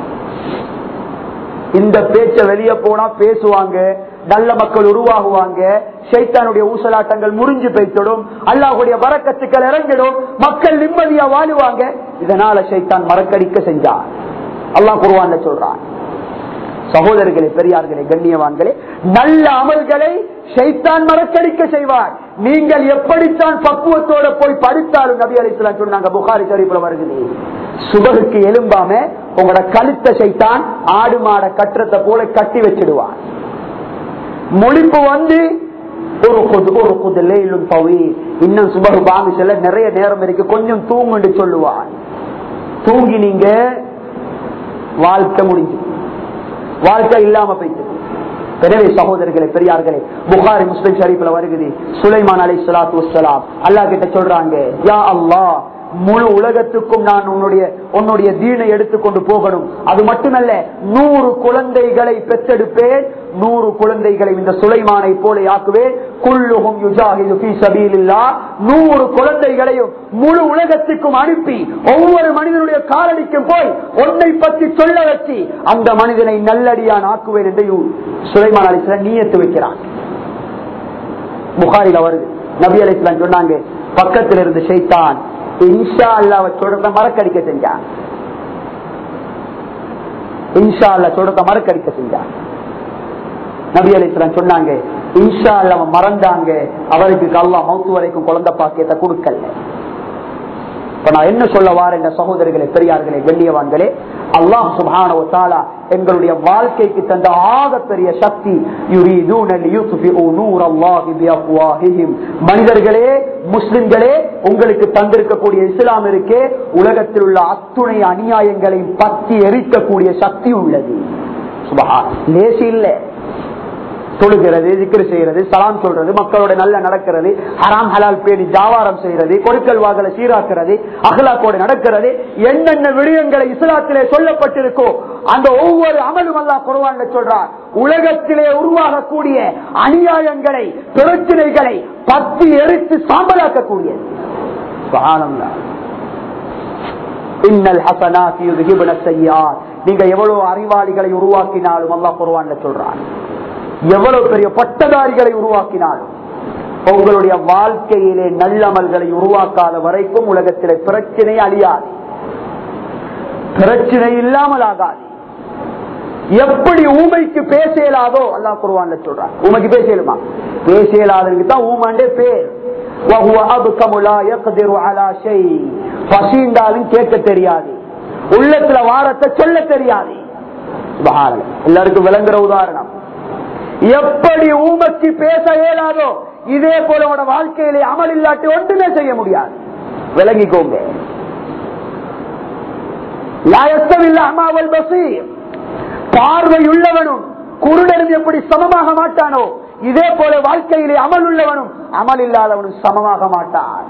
Speaker 1: இந்த பேச்ச வெளியே போனா பேசுவாங்க நல்ல மக்கள் உருவாகுவாங்க ஷைத்தானுடைய ஊசலாட்டங்கள் முறிஞ்சு போய்த்திடும் அல்லாஹுடைய வரக்கத்துக்கள் இறங்கிடும் மக்கள் நிம்மதியா வாழுவாங்க இதனால ஷைத்தான் மறக்கடிக்க செஞ்சான் அல்லாஹ் குருவான் சொல்றான் சகோதரர்களே பெரியார்களே கண்ணியவான்களே நல்ல அமல்களை ஷைத்தான் மறக்கடிக்க செய்வார் நீங்கள் எப்படித்தான் பக்குவத்தோட போய் படித்தாலும் நபி அலிஸ்லாம் சொன்னாங்க புகாரி சரிப்புல வருகிறது சுபகுக்கு எலும்பாம உங்களோட கழுத்த சைத்தான் ஆடு மாட கட்டுறத போல கட்டி வச்சிடுவான் மொழிப்பு வந்து ஒரு குது ஒரு குதிலும் பவி இன்னும் சுபகு பாம்பு செல்ல நிறைய நேரம் இருக்கு கொஞ்சம் தூங்குன்னு சொல்லுவான் தூங்கி நீங்க வாழ்க்கை முடிஞ்சு வாழ்க்கை இல்லாம போயிட்டு எனவே சகோதரர்களே பெரியார்களே புகாரி முஸ்லிம் ஷரீப்ல வருகிறது சுலைமான் அலை சலாத்து வலாம் அல்லா கிட்ட சொல்றாங்க யா அல்லா முழு உலகத்துக்கும் நான் உன்னுடைய உன்னுடைய தீனை எடுத்துக்கொண்டு போகணும் அது மட்டுமல்ல நூறு குழந்தைகளை பெற்றெடுப்பேன் நூறு குழந்தைகளை இந்த சுலைமானை போல ஆக்குவேன் குள்ளுகும் யுஜாஹிது ஃபீ சபீலில்லா நூறு குழந்தைகளையும் முழு உலகத்துக்கும் அனுப்பி ஒவ்வொரு மனிதனுடைய காலடிக்கும் போய் ஒன்னை பற்றி சொல்ல வச்சு அந்த மனிதனை நல்லடியான் ஆக்குவேன் என்று சுலைமான் அலிஸ்லாம் நீயத்து வைக்கிறான் புகாரில வருது நபி அலிஸ்லாம் சொன்னாங்க பக்கத்தில் இருந்து ஷைத்தான் இன்ஷா அல்லாவை சொல்றத மறக்கடிக்க செஞ்சான் இன்ஷா அல்லா சொல்றத மறக்கடிக்க செஞ்சான் நபி அலிஸ்லாம் சொன்னாங்க இன்ஷா அல்ல மறந்தாங்க அவருக்கு அல்லா மௌத்து வரைக்கும் குழந்தை பாக்கியத்தை கொடுக்கல இப்ப நான் என்ன சொல்ல வார இந்த சகோதரிகளே பெரியார்களே வெள்ளியவான்களே அல்லாஹ் சுபான எங்களுடைய வாழ்க்கைக்கு தந்த ஆக பெரிய சக்தி மனிதர்களே முஸ்லிம்களே உங்களுக்கு தந்திருக்கக்கூடிய இஸ்லாம் இருக்கே உலகத்தில் உள்ள அத்துணை அநியாயங்களையும் பத்தி எரிக்கக்கூடிய சக்தி உள்ளது சுபஹா லேசி இல்லை தொழுகிறது திக்ரு செய்யறது சலாம் சொல்றது மக்களோட நல்ல நடக்கிறது ஹராம் ஹலால் பேணி ஜாவாரம் செய்யறது கொடுக்கல் வாகல சீராக்குறது அகலாக்கோட நடக்கிறது என்னென்ன விடயங்களை இஸ்லாத்திலே சொல்லப்பட்டிருக்கோ அந்த ஒவ்வொரு அமலும் அல்லா குருவான் சொல்றார் உலகத்திலே உருவாகக்கூடிய அநியாயங்களை பிரச்சனைகளை பத்தி எரித்து சாம்பலாக்கக்கூடியது சுப்ஹானல்லாஹ். இன்னல் ஹசனாத் யுذهبن السيئات நீங்க எவ்வளவு அறிவாளிகளை உருவாக்கினாலும் அல்லாஹ் குர்ஆன்ல சொல்றான் எவ்வளவு பெரிய பட்டதாரிகளை உருவாக்கினாலும் உங்களுடைய வாழ்க்கையிலே நல்லமல்களை உருவாக்காத வரைக்கும் உலகத்திலே பிரச்சனை அழியாது பிரச்சனை இல்லாமல் ஆகாது எப்படி ஊமைக்கு பேச இயலாதோ அல்லாஹ் குர்ஆன்ல சொல்றான் ஊமைக்கு பேச இயலுமா பேச இயலாதவனுக்கு தான் ஊமாண்டே பேர் وهو أبكم لا يقدر على شيء பசிந்தாலும் கேட்க தெரியாது உள்ளத்துல வாரத்தை சொல்ல தெரியாது சுபஹானல்லாஹ். எல்லாருக்கும் விளங்குற உதாரணம் எப்படி ஊமக்கு பேச இயலாதோ இதே போல உங்களோட வாழ்க்கையிலே அமல் இல்லாட்டி ஒன்றுமே செய்ய முடியாது விளங்கிக்கோங்க லா யஸ்தவில் அஹ்மா வல் பஸீர். பார்வையுள்ளவனும் குருடனும் எப்படி சமமாக மாட்டானோ இதே போல வாழ்க்கையிலே அமல் உள்ளவனும் அமல் இல்லாதவனும் சமமாக மாட்டான்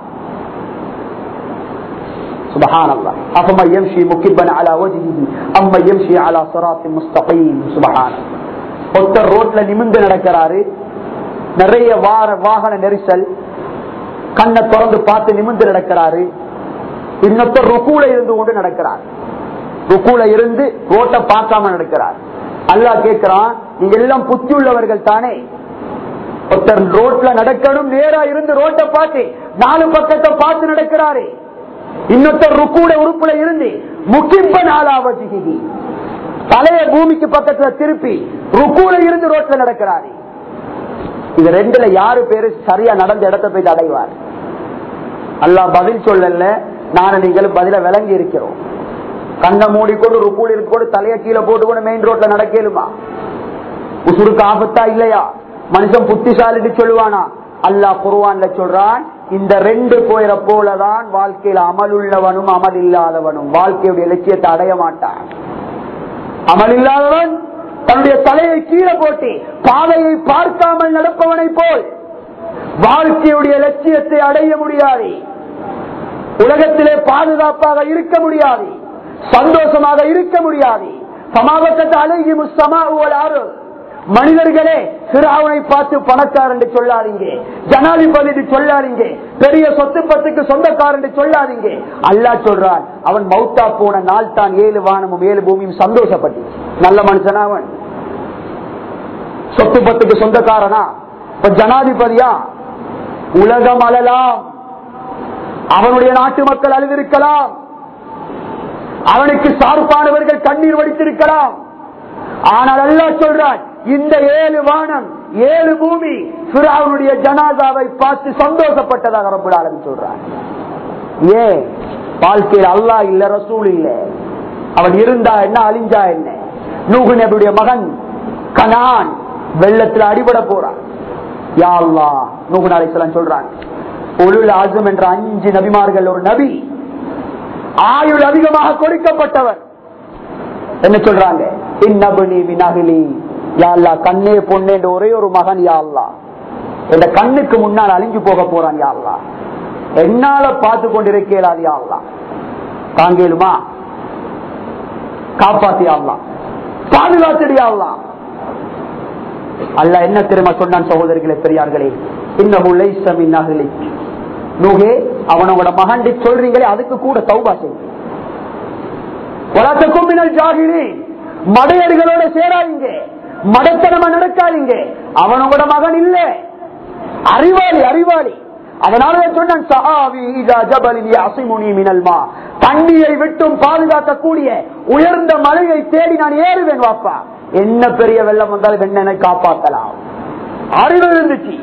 Speaker 1: سبحان الله أفما يمشي مكبا على وجهه أما يمشي على صراط مستقيم سبحان الله. ஒருத்தர் ரோட்ல நிமிந்து நடக்கிறாரு நிறைய வார வாகன நெரிசல் கண்ணை திறந்து பார்த்து நிமிந்து நடக்கிறாரு இன்னொருத்தர் ருக்கூல இருந்து கொண்டு நடக்கிறார் ருக்கூல இருந்து ரோட்டை பார்க்காம நடக்கிறார் அல்லாஹ் கேட்கிறான் நீங்க எல்லாம் புத்தி உள்ளவர்கள் தானே ஒருத்தர் ரோட்ல நடக்கணும் நேரா இருந்து ரோட்டை பார்த்து நாலு பக்கத்தை பார்த்து நடக்கிறாரு இன்னொருத்தர் ருக்கூட உறுப்புல இருந்து முக்கிப்ப நாளாவதி தலைய பூமிக்கு பக்கத்துல திருப்பி ருக்கூல இருந்து ரோட்ல நடக்கிறாரு இது ரெண்டுல யாரு பேரு சரியா நடந்த இடத்தை போய் அடைவார் அல்லாஹ் பதில் சொல்லல நானும் நீங்களும் பதில விளங்கி இருக்கிறோம் கண்ணை மூடிக்கொண்டு ருக்கூல இருக்கோடு தலைய கீழே போட்டுக்கொண்டு மெயின் ரோட்ல நடக்கலுமா உசுருக்கு ஆபத்தா இல்லையா மனுஷன் புத்திசாலிட்டு சொல்லுவானா அல்லாஹ் குருவான்ல சொல்றான் இந்த ரெண்டு போயிற போலதான் வாழ்க்கையில அமல் உள்ளவனும் அமல் இல்லாதவனும் வாழ்க்கையுடைய லட்சியத்தை அடைய மாட்டான் அமல் இல்லாதவன் தன்னுடைய தலையை கீழே போட்டு பாதையை பார்க்காமல் நடப்பவனை போல் வாழ்க்கையுடைய லட்சியத்தை அடைய முடியாது உலகத்திலே பாதுகாப்பாக இருக்க முடியாது சந்தோஷமாக இருக்க முடியாது சமாபத்தத்தை அழகி முஸ்தமா ஆறு மனிதர்களே சிறாவனை பார்த்து பணக்காரன் என்று சொல்லாதீங்க ஜனாதிபதி என்று சொல்லாதீங்க பெரிய சொத்து பத்துக்கு சொந்தக்காரன் என்று சொல்லாதீங்க அல்லாஹ் சொல்றான் அவன் மௌத்தா போன நாள் தான் ஏழு வானமும் ஏழு பூமியும் சந்தோஷப்பட்டு நல்ல மனுஷனா அவன் சொத்து பத்துக்கு சொந்தக்காரனா இப்ப ஜனாதிபதியா உலகம் அழலாம் அவனுடைய நாட்டு மக்கள் அழுதிருக்கலாம் அவனுக்கு சார்பானவர்கள் கண்ணீர் வடித்திருக்கலாம் ஆனால் அல்லாஹ் சொல்றான் இந்த ஏழு வானம் ஏழு பூமி பிராவுடைய ஜனாதாவை பார்த்து சந்தோஷப்பட்டதாக ரப்பல் ஆலமீன் சொல்றான் ஏன் வாழ்க்கையில் அல்லாஹ் இல்ல ரசூல் இல்ல அவன் இருந்தா என்ன அழிஞ்சா என்ன நூகு நபியுடைய மகன் கனான் வெள்ளத்துல அடிபட போறான் யா அல்லாஹ் நூகு நாளைக்கு சொல்றான் ஒழுல் ஆசம் என்ற அஞ்சு நபிமார்கள் ஒரு நபி ஆயுள் அதிகமாக கொடுக்கப்பட்டவர் என்ன சொல்றாங்க இன்னபுனி வினகிலி யாழ்லா கண்ணே பொண்ணே என்ற ஒரே ஒரு மகன் யாழ்லா இந்த கண்ணுக்கு முன்னால் அழிஞ்சு போக போறான் யாழ்லா என்னால பார்த்து கொண்டிருக்கலாது யாழ்லா தாங்கேலுமா காப்பாத்தி ஆடலாம் பாதுகாத்துடி ஆடலாம் அல்ல என்ன தெரியுமா சொன்னான் சகோதரிகளே பெரியார்களே இன்னகுலை சமின் நூகே அவனோட மகன் சொல்றீங்களே அதுக்கு கூட தௌபா செய்யுங்க வளர்த்தக்கும் மின்னல் ஜாகிரி மடையடிகளோட சேராதீங்க மடத்தனமா நடக்காதீங்க அவனோட மகன் இல்ல அறிவாளி அறிவாளி அதனால சொன்னான் சஹாவி இதா ஜபலின் அசிமுனி மினல்மா தண்ணியை விட்டும் பாதுகாக்கக்கூடிய உயர்ந்த மலையை தேடி நான் ஏறுவேன் வாப்பா என்ன பெரிய வெள்ளம் வந்தாலும் என்ன காப்பாத்தலாம் அறிவு இருந்துச்சு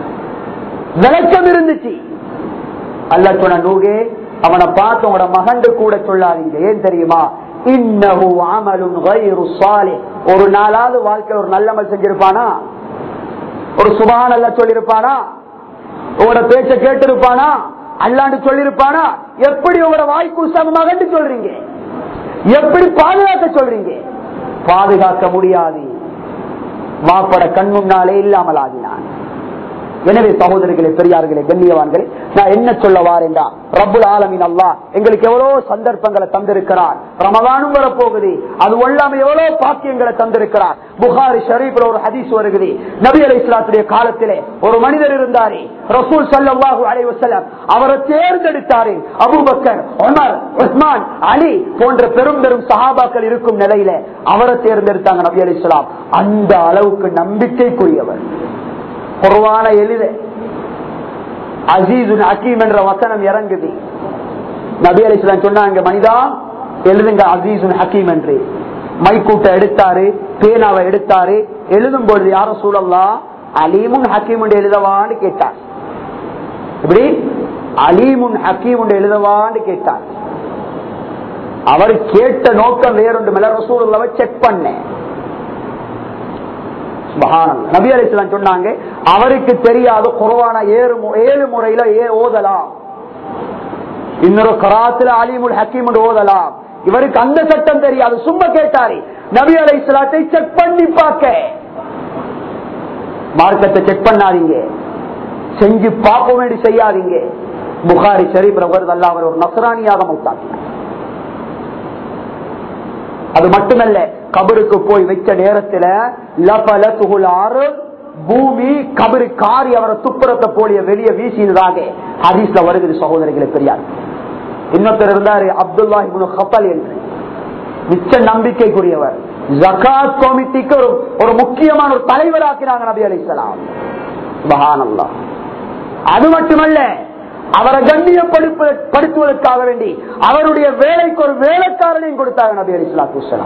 Speaker 1: விளக்கம் இருந்துச்சு அல்ல சொன்ன நூகே அவனை பார்த்து உங்களோட மகண்டு கூட சொல்லாதீங்க ஏன் தெரியுமா இன்னஹு அமலுன் கைரு சாலிஹ். ஒரு நாளாவது வாழ்க்கையில் ஒரு நல்லமல் செஞ்சிருப்பானா ஒரு சுபான் அல்ல சொல்லிருப்பானா உங்களோட பேச்ச கேட்டிருப்பானா அல்லாண்டு சொல்லிருப்பானா எப்படி உங்களோட வாய்க்கு சமமாக சொல்றீங்க எப்படி பாதுகாக்க சொல்றீங்க பாதுகாக்க முடியாது மாப்பட கண் முன்னாலே இல்லாமல் ஆகினான் எனவே சகோதரர்களே பெரியார்களே கண்ணியவான்களே நான் என்ன சொல்ல வாரேண்டா ரப்புல் ஆலமின் அல்லா எங்களுக்கு எவ்வளவு சந்தர்ப்பங்களை தந்திருக்கிறார் ரமதானும் வரப்போகுது அது ஒல்லாம எவ்வளவு பாக்கியங்களை தந்திருக்கிறார் புகாரி ஷரீப்ல ஒரு ஹதீஸ் வருகுது நபி அலி இஸ்லாத்துடைய காலத்திலே ஒரு மனிதர் இருந்தாரே ரசூல் சல்லாஹூ அலைவசல்லம் அவரை தேர்ந்தெடுத்தாரே அபுபக்கர் ஒமர் உஸ்மான் அலி போன்ற பெரும் பெரும் சஹாபாக்கள் இருக்கும் நிலையில அவரை தேர்ந்தெடுத்தாங்க நபி அலி இஸ்லாம் அந்த அளவுக்கு நம்பிக்கைக்குரியவர் குர்வான எழுத அசீசுன் அக்கீம் என்ற வசனம் இறங்குது நபி அலிஸ்லாம் சொன்னாங்க மனிதா எழுதுங்க அசீசுன் ஹக்கீம் என்று மைக்கூட்ட எடுத்தாரு பேனாவை எடுத்தாரு எழுதும் பொழுது யார சூழல்லா அலீமுன் ஹக்கீம் என்று எழுதவான்னு கேட்டார் இப்படி அலீமுன் ஹக்கீம் என்று எழுதவான்னு கேட்டார் அவர் கேட்ட நோக்கம் வேறொன்று மேல ரசூலுல்லாவை செக் பண்ணேன் நபி அலிஸ்லாம் சொன்னாங்க அவருக்கு தெரியாத குறவான ஏழு ஏழு முறையில ஏ ஓதலாம் இன்னொரு கராத்துல அலிமுல் ஹக்கீம் ஓதலாம் இவருக்கு அந்த சட்டம் தெரியாது சும்மா கேட்டாரு நபி அலை இஸ்லாத்தை செக் பண்ணி பார்க்க மார்க்கத்தை செக் பண்ணாதீங்க செஞ்சு பார்க்க வேண்டி செய்யாதீங்க புகாரி ஷரீப் ரவர் அல்ல அவர் ஒரு நசராணியாக மௌத்தாக்கினார் அது மட்டுமல்ல கபருக்கு போய் வச்ச நேரத்துல பூமி கபரு காரி அவரை துப்புரத்தை போலிய வெளியே வீசினதாக ஹதீஸ்ல வருகிறது சகோதரிகளை பெரியார் இன்னொருத்தர் இருந்தாரு அப்துல்லா ஹப்பல் என்று மிச்ச நம்பிக்கைக்குரியவர் ஜகாத் கமிட்டிக்கு ஒரு ஒரு முக்கியமான ஒரு தலைவராக்கினாங்க நபி அலிசலாம் மகானல்லா அது மட்டுமல்ல அவரை கண்ணியப்படுத்துவதற்காக வேண்டி அவருடைய வேலைக்கு ஒரு வேலைக்காரனையும் கொடுத்தாங்க நபி அலிஸ்லாத்து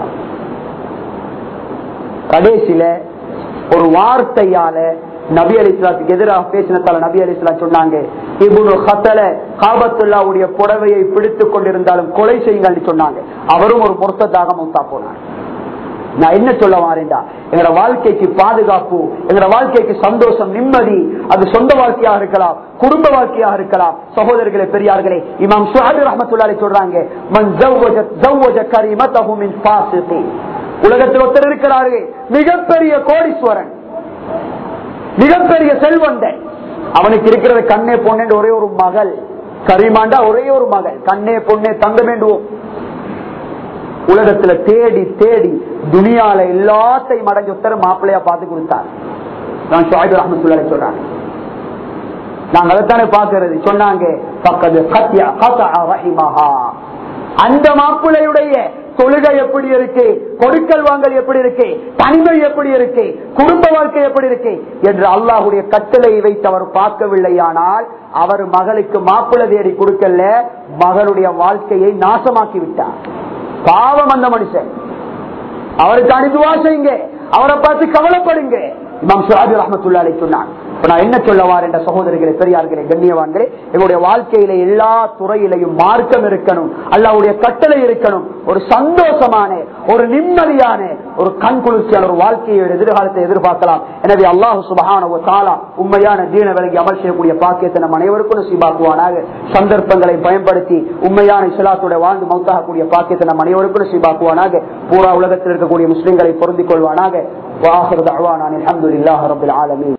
Speaker 1: கடைசியில ஒரு வார்த்தையால நபி அலிஸ்லாத்துக்கு எதிராக பேசினதால நபி அலிஸ்லாம் சொன்னாங்க இபுனு ஹத்தல காபத்துல்லாவுடைய புடவையை பிடித்துக் கொண்டிருந்தாலும் கொலை செய்யுங்கள் சொன்னாங்க அவரும் ஒரு பொருத்தத்தாக மூத்தா போனார் நான் என்ன சொல்ல வாரேன்டா எங்களோட வாழ்க்கைக்கு பாதுகாப்பு எங்களோட வாழ்க்கைக்கு சந்தோஷம் நிம்மதி அது சொந்த வாழ்க்கையாக இருக்கலாம் குடும்ப வாழ்க்கையாக இருக்கலாம் சகோதரர்களே பெரியார்களே இமாம் சுஹாபி ரஹமத்துல்லாலே சொல்றாங்க மன் ஜவ்வஜ கரிமத்தஹு மின் ஃபாசிகி உலகத்தில் ஒருத்தர் இருக்கிறாரு மிகப்பெரிய கோடீஸ்வரன் மிகப்பெரிய செல்வந்தன் அவனுக்கு இருக்கிறது கண்ணே பொண்ணு ஒரே ஒரு மகள் கரிமாண்டா ஒரே ஒரு மகள் கண்ணே பொண்ணே தங்க வேண்டுவோம் உலகத்துல தேடி தேடி துணியால எல்லாத்தையும் அடைஞ்ச ஒருத்தர் மாப்பிள்ளையா பார்த்து கொடுத்தார் நான் ஷாஹிப் ரஹமத்துல்லாலே சொல்றாங்க நாங்க அதைத்தானே பாக்குறது சொன்னாங்க பக்கத்து கத்யா கதா ரஹிமஹா அந்த மாப்பிள்ளையுடைய தொழுகை எப்படி இருக்கு கொடுக்கல் வாங்கல் எப்படி இருக்கு தனிமை எப்படி இருக்கு குடும்ப வாழ்க்கை எப்படி இருக்கு என்று அல்லாஹுடைய கட்டளை வைத்து அவர் பார்க்கவில்லையானால் அவர் மகளுக்கு மாப்பிள்ளை தேடி கொடுக்கல மகளுடைய வாழ்க்கையை நாசமாக்கி விட்டார் பாவம் அந்த மனுஷன் அவருக்கு அனுதுவா செய்யுங்க அவரை பார்த்து கவலைப்படுங்க இமாம் சுராஜி ரஹமத்துல்லாலை சொன்னான் நான் என்ன சொல்லவார் என்ற சகோதரிகளே பெரியார்களே கண்ணியவான்களே எங்களுடைய வாழ்க்கையில எல்லா துறையிலையும் மார்க்கம் இருக்கணும் அல்லாவுடைய கட்டளை இருக்கணும் ஒரு சந்தோஷமான ஒரு நிம்மதியான ஒரு கண் குளிர்ச்சியான ஒரு வாழ்க்கையை எதிர்காலத்தை எதிர்பார்க்கலாம் எனவே அல்லாஹு சுபகான ஒரு காலா உண்மையான தீன விலகி அமல் செய்யக்கூடிய பாக்கியத்தை நம் அனைவருக்கும் நசீபாக்குவானாக சந்தர்ப்பங்களை பயன்படுத்தி உண்மையான இஸ்லாத்துடைய வாழ்ந்து மௌத்தாகக்கூடிய பாக்கியத்தை நம் அனைவருக்கும் நசீபாக்குவானாக பூரா உலகத்தில் இருக்கக்கூடிய முஸ்லிம்களை பொருந்திக் கொள்வானாக واخر دعوانا الحمد لله رب العالمين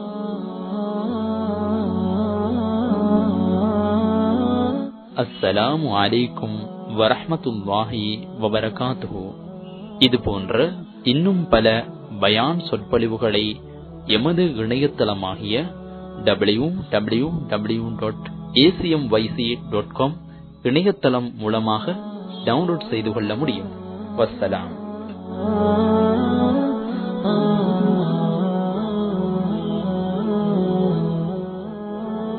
Speaker 2: அஸ்ஸலாமு அலைக்கும் வரஹமத்துல்லாஹி வபரகாத்துஹு இது போன்ற இன்னும் பல பயான் சொற்பொழிவுகளை எமது இணையதளமாகிய W W W dot ACM YC dot com இணையதளம் மூலமாக டவுன்லோட் செய்து கொள்ள முடியும் வசலாம்